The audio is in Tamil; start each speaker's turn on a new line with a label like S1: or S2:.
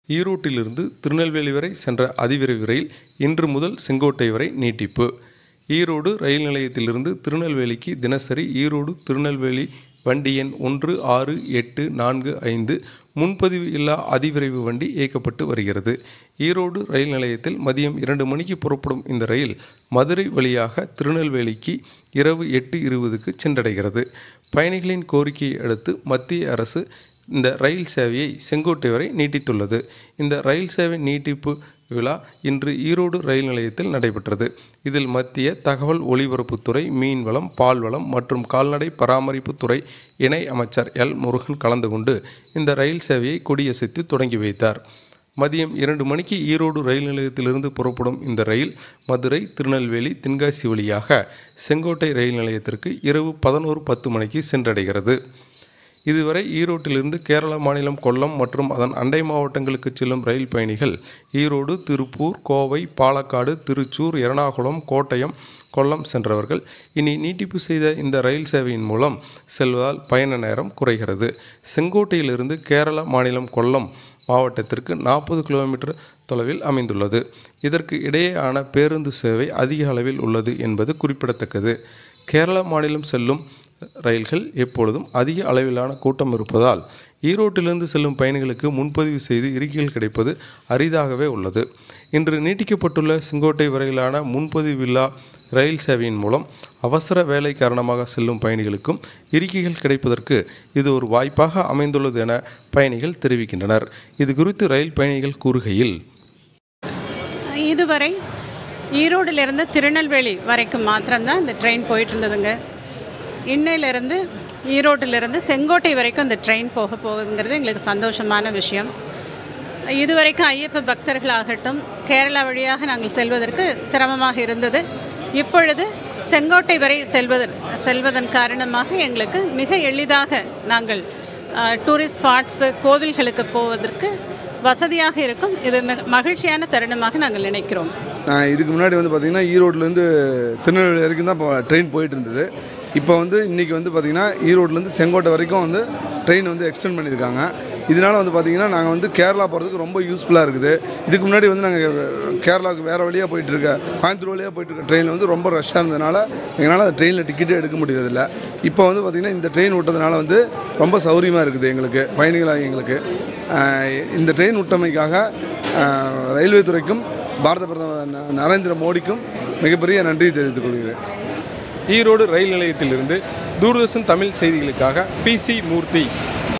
S1: ஈரோட்டிலிருந்து திருநெல்வேலி வரை சென்ற அதிவிரைவு ரயில் இன்று முதல் செங்கோட்டை வரை நீட்டிப்பு ஈரோடு ரயில் நிலையத்திலிருந்து திருநெல்வேலிக்கு தினசரி ஈரோடு திருநெல்வேலி வண்டி எண் ஒன்று ஆறு எட்டு நான்கு ஐந்து முன்பதிவு இல்லா அதிவிரைவு வண்டி இயக்கப்பட்டு வருகிறது ஈரோடு ரயில் நிலையத்தில் மதியம் இரண்டு மணிக்கு புறப்படும் இந்த ரயில் மதுரை வழியாக திருநெல்வேலிக்கு இரவு எட்டு இருபதுக்கு சென்றடைகிறது பயணிகளின் கோரிக்கையை அடுத்து மத்திய அரசு இந்த ரயில் சேவையை செங்கோட்டை வரை நீட்டித்துள்ளது இந்த ரயில் சேவை நீட்டிப்பு விழா இன்று ஈரோடு ரயில் நிலையத்தில் நடைபெற்றது இதில் மத்திய தகவல் ஒலிபரப்புத்துறை மீன்வளம் பால்வளம் மற்றும் கால்நடை பராமரிப்புத்துறை இணை அமைச்சர் எல் முருகன் கலந்து கொண்டு இந்த ரயில் சேவையை கொடியசைத்து தொடங்கி வைத்தார் மதியம் இரண்டு மணிக்கு ஈரோடு ரயில் நிலையத்திலிருந்து புறப்படும் இந்த ரயில் மதுரை திருநெல்வேலி தென்காசி வழியாக செங்கோட்டை ரயில் நிலையத்திற்கு இரவு பதினோரு பத்து மணிக்கு சென்றடைகிறது இதுவரை ஈரோட்டிலிருந்து கேரள மாநிலம் கொல்லம் மற்றும் அதன் அண்டை மாவட்டங்களுக்கு செல்லும் ரயில் பயணிகள் ஈரோடு திருப்பூர் கோவை பாலக்காடு திருச்சூர் எர்ணாகுளம் கோட்டயம் கொல்லம் சென்றவர்கள் இனி நீட்டிப்பு செய்த இந்த ரயில் சேவையின் மூலம் செல்வதால் பயண நேரம் குறைகிறது செங்கோட்டையிலிருந்து கேரள மாநிலம் கொல்லம் மாவட்டத்திற்கு நாற்பது கிலோமீட்டர் தொலைவில் அமைந்துள்ளது இதற்கு இடையேயான பேருந்து சேவை அதிக அளவில் உள்ளது என்பது குறிப்பிடத்தக்கது கேரள மாநிலம் செல்லும் ரயில்கள் எப்பொழுதும் அதிக அளவிலான கூட்டம் இருப்பதால் ஈரோட்டிலிருந்து செல்லும் பயணிகளுக்கு முன்பதிவு செய்து இருக்கைகள் கிடைப்பது அரிதாகவே உள்ளது இன்று நீட்டிக்கப்பட்டுள்ள செங்கோட்டை வரையிலான முன்பதிவில்லா ரயில் சேவையின் மூலம் அவசர வேலை காரணமாக செல்லும் பயணிகளுக்கும் இருக்கைகள் கிடைப்பதற்கு இது ஒரு வாய்ப்பாக அமைந்துள்ளது என பயணிகள் தெரிவிக்கின்றனர் இது குறித்து ரயில் பயணிகள் கூறுகையில்
S2: இதுவரை ஈரோடிலிருந்து திருநெல்வேலி வரைக்கும் மாத்திரம்தான் இந்த ட்ரெயின் போயிட்டு இருந்ததுங்க இன்னையிலேருந்து ஈரோட்டிலிருந்து செங்கோட்டை வரைக்கும் இந்த ட்ரெயின் போக போகுதுங்கிறது எங்களுக்கு சந்தோஷமான விஷயம் இதுவரைக்கும் ஐயப்ப பக்தர்களாகட்டும் கேரளா வழியாக நாங்கள் செல்வதற்கு சிரமமாக இருந்தது இப்பொழுது செங்கோட்டை வரை செல்வதன் செல்வதன் காரணமாக எங்களுக்கு மிக எளிதாக நாங்கள் டூரிஸ்ட் ஸ்பாட்ஸு கோவில்களுக்கு போவதற்கு வசதியாக இருக்கும் இது மிக மகிழ்ச்சியான தருணமாக நாங்கள் நினைக்கிறோம்
S3: நான் இதுக்கு முன்னாடி வந்து பார்த்திங்கன்னா ஈரோட்லேருந்து திருநெல்வேலி வரைக்கும் தான் இப்போ ட்ரெயின் போயிட்டு இருந்தது இப்போ வந்து இன்றைக்கி வந்து பார்த்திங்கன்னா ஈரோட்லேருந்து செங்கோட்டை வரைக்கும் வந்து ட்ரெயின் வந்து எக்ஸ்டெண்ட் பண்ணியிருக்காங்க இதனால் வந்து பார்த்திங்கன்னா நாங்கள் வந்து கேரளா போகிறதுக்கு ரொம்ப யூஸ்ஃபுல்லாக இருக்குது இதுக்கு முன்னாடி வந்து நாங்கள் கேரளாவுக்கு வேறு வழியாக போயிட்டு இருக்க கோயம்புத்தூர் வழியாக போயிட்டு இருக்க ட்ரெயினில் வந்து ரொம்ப ரஷ்ஷாக இருந்ததுனால எங்களால் அந்த ட்ரெயினில் டிக்கெட்டே எடுக்க முடியறதில்ல இப்போ வந்து பார்த்திங்கன்னா இந்த ட்ரெயின் விட்டதுனால வந்து ரொம்ப சௌரியமாக இருக்குது எங்களுக்கு பயணிகளாக எங்களுக்கு ஆஹ் இந்த ட்ரெயின் விட்டமைக்காக ஆஹ் ரயில்வே துறைக்கும் பாரத பிரதமர் ந- நரேந்திர மோடிக்கும் மிகப்பெரிய நன்றி தெரிவித்துக் கொள்கிறேன்
S1: ஈரோடு ரயில் நிலையத்திலிருந்து தூர்தர்ஷன் தமிழ் செய்திகளுக்காக பி சி மூர்த்தி